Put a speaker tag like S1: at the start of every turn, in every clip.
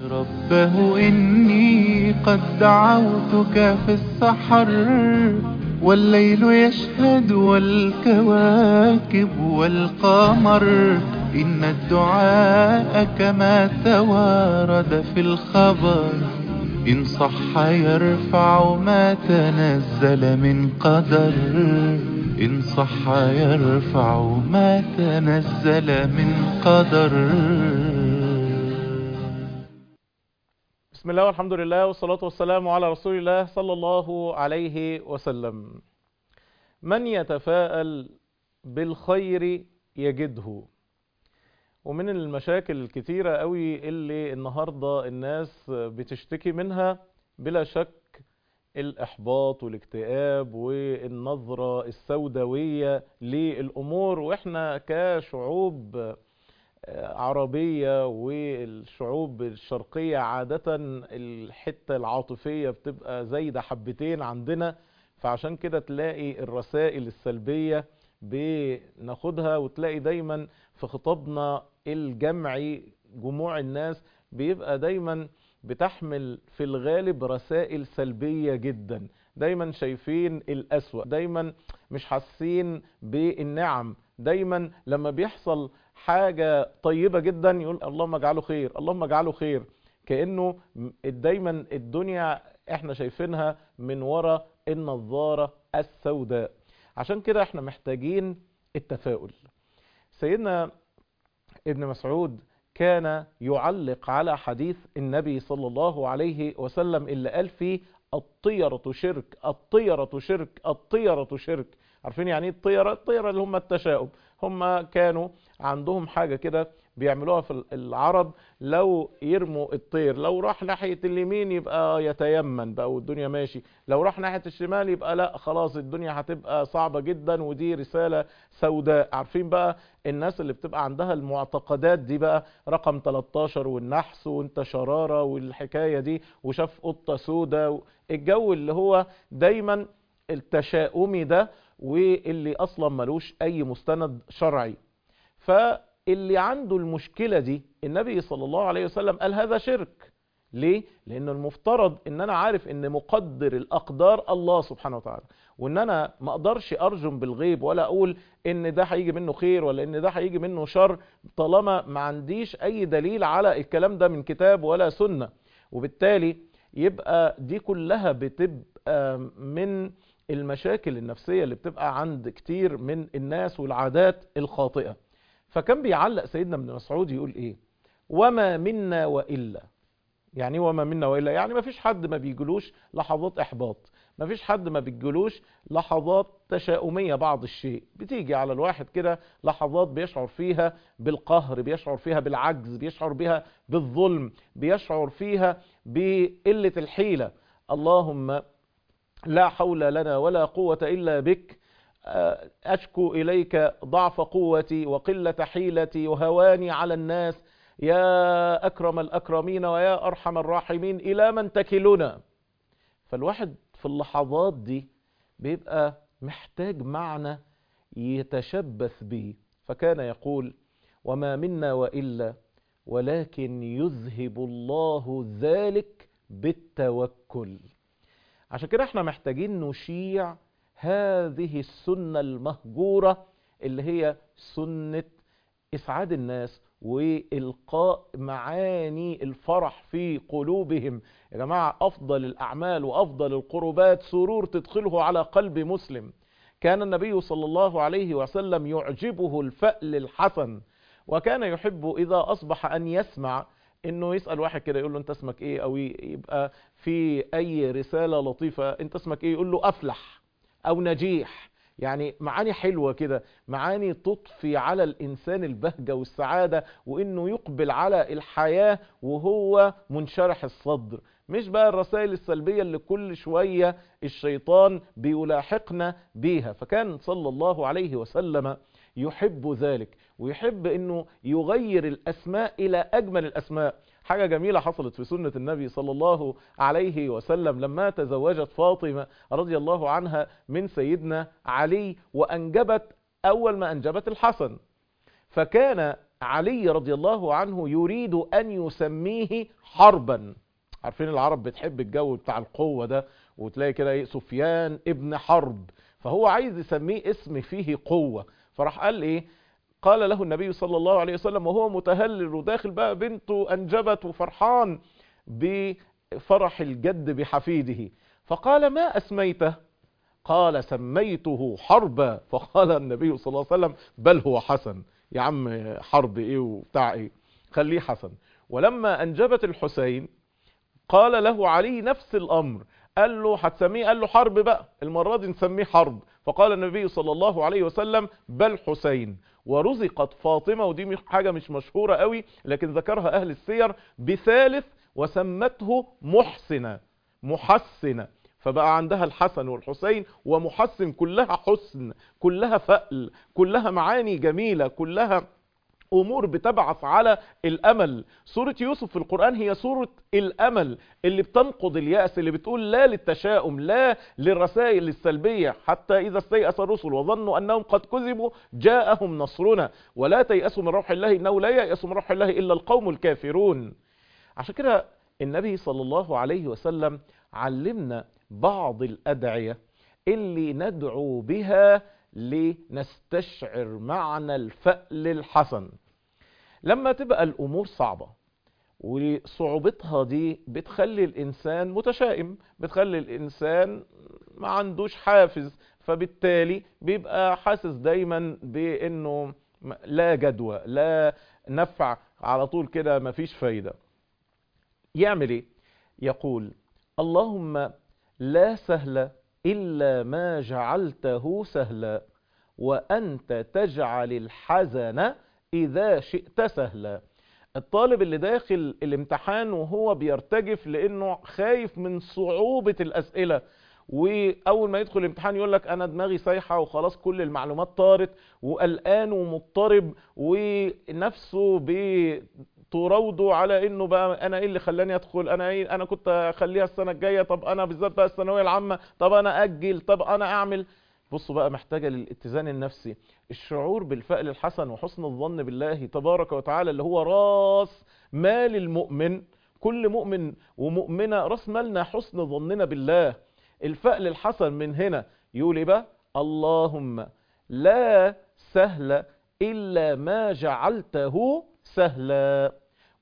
S1: ربه إني قد دعوتك في السحر والليل يشهد والكواكب والقمر إن الدعاء كما توارد في الخبر إن صح يرفع ما تنزل من قدر إن صح يرفع ما تنزل من قدر
S2: بسم الله والحمد لله والصلاة والسلام على رسول الله صلى الله عليه وسلم من يتفاءل بالخير يجده ومن المشاكل الكتيرة قوي اللي النهاردة الناس بتشتكي منها بلا شك الإحباط والاكتئاب والنظرة السوداوية للأمور وإحنا كشعوب عربية والشعوب الشرقية عادة الحتة العاطفية بتبقى زايدة حبتين عندنا فعشان كده تلاقي الرسائل السلبية بناخدها وتلاقي دايما في خطابنا الجمعي جموع الناس بيبقى دايما بتحمل في الغالب رسائل سلبية جدا دايما شايفين الأسوأ دايما مش حاسين بالنعم دايما لما بيحصل حاجة طيبة جدا يقول اللهم اجعله خير اللهم اجعله خير كأنه دايما الدنيا احنا شايفينها من وراء النظارة السوداء عشان كده احنا محتاجين التفاؤل سيدنا ابن مسعود كان يعلق على حديث النبي صلى الله عليه وسلم اللي قال فيه الطيرة شرك الطيرة شرك الطيرة شرك عارفين يعني ايه الطيرة الطيرة اللي هم التشاؤم هم كانوا عندهم حاجة كده بيعملوها في العرب لو يرموا الطير لو راح ناحية اليمين يبقى يتيمن بقى والدنيا ماشي لو راح ناحية الشمال يبقى لا خلاص الدنيا هتبقى صعبة جدا ودي رسالة سوداء عارفين بقى الناس اللي بتبقى عندها المعتقدات دي بقى رقم 13 والنحس وانت شرارة والحكاية دي وشاف قطة سودة الجو اللي هو دايما التشاؤمي ده واللي اصلا ملوش اي مستند شرعي فاللي عنده المشكلة دي النبي صلى الله عليه وسلم قال هذا شرك ليه؟ لان المفترض ان انا عارف ان مقدر الاقدار الله سبحانه وتعالى وان انا ما اقدرش ارجم بالغيب ولا اقول ان ده هيجي منه خير ولا ان ده هيجي منه شر طالما ما عنديش اي دليل على الكلام ده من كتاب ولا سنة وبالتالي يبقى دي كلها بتبقى من المشاكل النفسية اللي بتبقى عند كتير من الناس والعادات الخاطئة فكان بيعلق سيدنا ابن مسعود يقول ايه وما منا وإلا يعني وما منا وإلا يعني ما فيش حد ما بيجلوش لحظات إحباط ما فيش حد ما بيجلوش لحظات تشاؤمية بعض الشيء بتيجي على الواحد كده لحظات بيشعر فيها بالقهر بيشعر فيها بالعجز بيشعر بها بالظلم بيشعر فيها بقلة الحيلة اللهم لا حول لنا ولا قوة إلا بك أشكو إليك ضعف قوتي وقلة حيلتي وهواني على الناس يا أكرم الأكرمين ويا أرحم الراحمين إلى من تكلنا فالواحد في اللحظات دي بيبقى محتاج معنى يتشبث به فكان يقول وما منا وإلا ولكن يذهب الله ذلك بالتوكل عشان كده احنا محتاجين نشيع هذه السنة المهجورة اللي هي سنة إسعاد الناس وإلقاء معاني الفرح في قلوبهم يا جماعة أفضل الأعمال وأفضل القربات سرور تدخله على قلب مسلم كان النبي صلى الله عليه وسلم يعجبه الفأل الحسن وكان يحب إذا أصبح أن يسمع انه يسأل واحد كده يقول له انت اسمك ايه او يبقى في اي رسالة لطيفة انت اسمك ايه يقول له افلح او نجيح يعني معاني حلوة كده معاني تطفي على الانسان البهجة والسعادة وانه يقبل على الحياة وهو منشرح الصدر مش بقى الرسائل السلبية اللي كل شوية الشيطان بيلاحقنا بيها فكان صلى الله عليه وسلم يحب ذلك ويحب انه يغير الاسماء الى اجمل الاسماء حاجة جميلة حصلت في سنة النبي صلى الله عليه وسلم لما تزوجت فاطمة رضي الله عنها من سيدنا علي وانجبت اول ما انجبت الحسن فكان علي رضي الله عنه يريد أن يسميه حربا عارفين العرب بتحب الجو بتاع القوة ده وتلاقي كده ايه سفيان ابن حرب فهو عايز يسميه اسم فيه قوة فراح قال ايه قال له النبي صلى الله عليه وسلم وهو متهلل وداخل بقى بنته أنجبت وفرحان بفرح الجد بحفيده فقال ما أسميته قال سميته حربا فقال النبي صلى الله عليه وسلم بل هو حسن يا عم حرب ايه وبتاع ايه خليه حسن ولما أنجبت الحسين قال له علي نفس الأمر قال له هتسميه قال له حرب بقى المرة دي نسميه حرب فقال النبي صلى الله عليه وسلم بل حسين ورزقت فاطمة ودي حاجة مش مشهورة قوي لكن ذكرها أهل السير بثالث وسمته محسنة محسنة فبقى عندها الحسن والحسين ومحسن كلها حسن كلها فأل كلها معاني جميلة كلها امور بتبعث على الامل سورة يوسف في القرآن هي سورة الامل اللي بتنقض اليأس اللي بتقول لا للتشاؤم لا للرسائل السلبية حتى اذا استيأس الرسل وظنوا انهم قد كذبوا جاءهم نصرنا ولا تيأسوا من روح الله انه لا ييأس من روح الله الا القوم الكافرون عشان كده النبي صلى الله عليه وسلم علمنا بعض الادعية اللي ندعو بها لنستشعر معنى الفأل الحسن لما تبقى الأمور صعبة وصعوبتها دي بتخلي الإنسان متشائم بتخلي الإنسان ما عندوش حافز فبالتالي بيبقى حاسس دايما بأنه لا جدوى لا نفع على طول كده مفيش فايدة يعمل ايه يقول اللهم لا سهل إلا ما جعلته سهلا وأنت تجعل الحزن إذا شئت سهلا الطالب اللي داخل الامتحان وهو بيرتجف لأنه خايف من صعوبة الأسئلة وأول ما يدخل الامتحان يقول لك أنا دماغي سايحة وخلاص كل المعلومات طارت وقلقان ومضطرب ونفسه بتراوده على انه بقى انا ايه اللي خلاني ادخل انا ايه انا كنت اخليها السنه الجايه طب انا بالذات بقى الثانويه العامه طب انا اجل طب انا اعمل بصوا بقى محتاجه للاتزان النفسي الشعور بالفأل الحسن وحسن الظن بالله تبارك وتعالى اللي هو راس مال المؤمن كل مؤمن ومؤمنه راس مالنا حسن ظننا بالله الفأل الحسن من هنا يقول ايه بقى اللهم لا سهل الا ما جعلته سهلا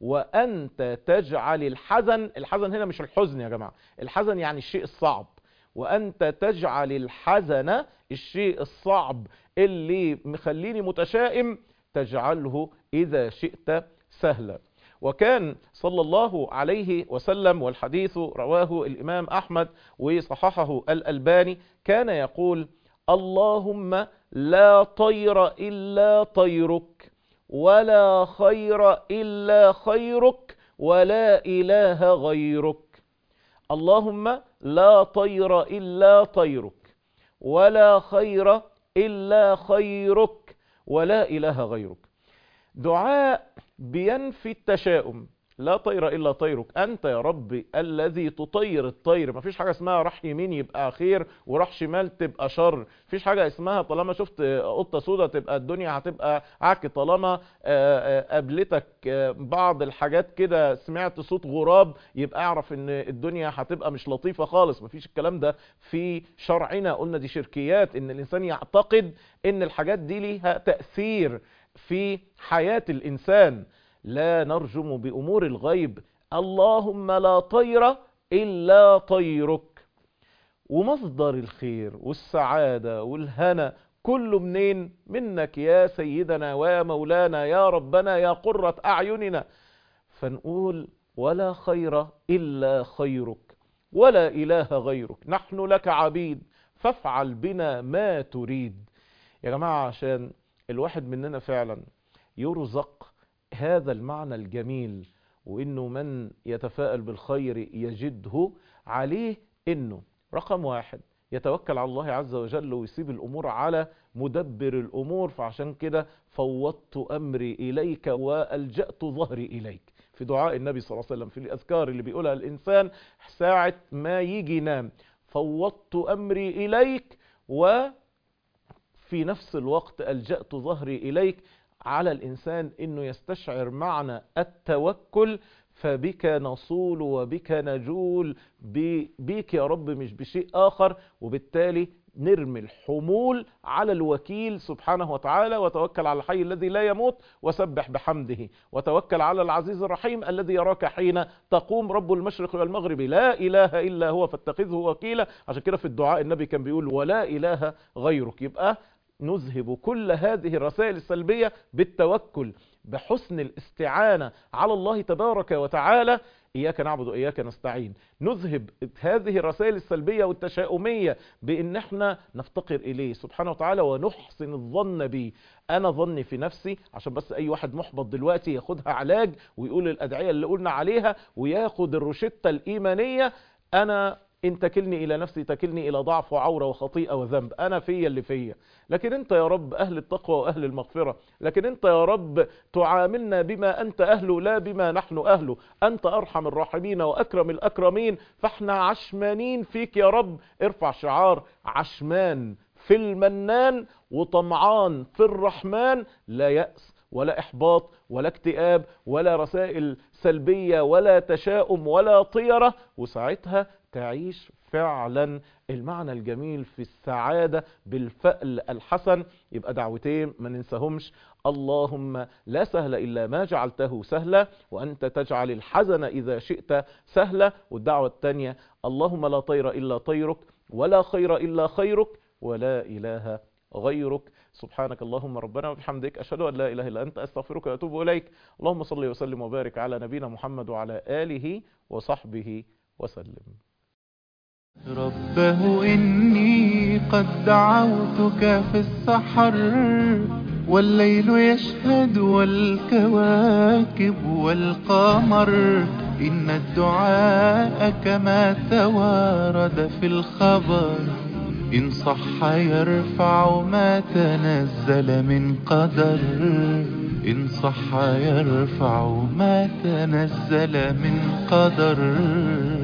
S2: وأنت تجعل الحزن الحزن هنا مش الحزن يا جماعة الحزن يعني الشيء الصعب وأنت تجعل الحزن الشيء الصعب اللي مخليني متشائم تجعله إذا شئت سهلا وكان صلى الله عليه وسلم والحديث رواه الإمام أحمد وصححه الألباني كان يقول اللهم لا طير إلا طيرك ولا خير إلا خيرك ولا إله غيرك اللهم لا طير إلا طيرك ولا خير إلا خيرك ولا إله غيرك دعاء بينفي التشاؤم لا طير إلا طيرك أنت يا ربي الذي تطير الطير مفيش حاجة اسمها راح يمين يبقى خير وراح شمال تبقى شر مفيش حاجة اسمها طالما شفت قطة سودة تبقى الدنيا هتبقى عك طالما قابلتك بعض الحاجات كده سمعت صوت غراب يبقى اعرف ان الدنيا هتبقى مش لطيفة خالص مفيش الكلام ده في شرعنا قلنا دي شركيات ان الانسان يعتقد ان الحاجات دي ليها تأثير في حياة الانسان لا نرجم بأمور الغيب اللهم لا طير إلا طيرك ومصدر الخير والسعادة والهنا كله منين منك يا سيدنا ويا مولانا يا ربنا يا قرة أعيننا فنقول ولا خير إلا خيرك ولا إله غيرك نحن لك عبيد فافعل بنا ما تريد يا جماعة عشان الواحد مننا فعلا يرزق هذا المعنى الجميل وانه من يتفائل بالخير يجده عليه انه رقم واحد يتوكل على الله عز وجل ويسيب الامور على مدبر الامور فعشان كده فوضت امري اليك والجأت ظهري اليك في دعاء النبي صلى الله عليه وسلم في الاذكار اللي بيقولها الانسان ساعة ما يجي ينام فوضت امري اليك وفي نفس الوقت الجأت ظهري اليك على الإنسان أنه يستشعر معنى التوكل فبك نصول وبك نجول بيك يا رب مش بشيء آخر وبالتالي نرمي الحمول على الوكيل سبحانه وتعالى وتوكل على الحي الذي لا يموت وسبح بحمده وتوكل على العزيز الرحيم الذي يراك حين تقوم رب المشرق والمغرب لا إله إلا هو فاتخذه وكيلا عشان كده في الدعاء النبي كان بيقول ولا إله غيرك يبقى نذهب كل هذه الرسائل السلبية بالتوكل بحسن الاستعانة على الله تبارك وتعالى إياك نعبد وإياك نستعين نذهب هذه الرسائل السلبية والتشاؤمية بأن احنا نفتقر إليه سبحانه وتعالى ونحسن الظن به أنا ظني في نفسي عشان بس أي واحد محبط دلوقتي ياخدها علاج ويقول الأدعية اللي قلنا عليها وياخد الروشتة الإيمانية أنا إن تكلني إلى نفسي تكلني إلى ضعف وعورة وخطيئة وذنب أنا فيا اللي فيا لكن أنت يا رب أهل التقوى وأهل المغفرة لكن أنت يا رب تعاملنا بما أنت أهله لا بما نحن أهله أنت أرحم الراحمين وأكرم الأكرمين فاحنا عشمانين فيك يا رب ارفع شعار عشمان في المنان وطمعان في الرحمن لا يأس ولا إحباط ولا اكتئاب ولا رسائل سلبية ولا تشاؤم ولا طيرة وساعتها تعيش فعلا المعنى الجميل في السعادة بالفأل الحسن يبقى دعوتين ما ننساهمش اللهم لا سهل إلا ما جعلته سهلا وأنت تجعل الحزن إذا شئت سهلا والدعوة الثانية اللهم لا طير إلا طيرك ولا خير إلا خيرك ولا إله غيرك سبحانك اللهم ربنا وبحمدك أشهد أن لا إله إلا أنت أستغفرك وأتوب إليك اللهم صل وسلم وبارك على نبينا محمد وعلى آله وصحبه وسلم
S1: ربه إني قد دعوتك في السحر والليل يشهد والكواكب والقمر إن الدعاء كما توارد في الخبر إن صح يرفع ما تنزل من قدر إن صح يرفع ما تنزل من قدر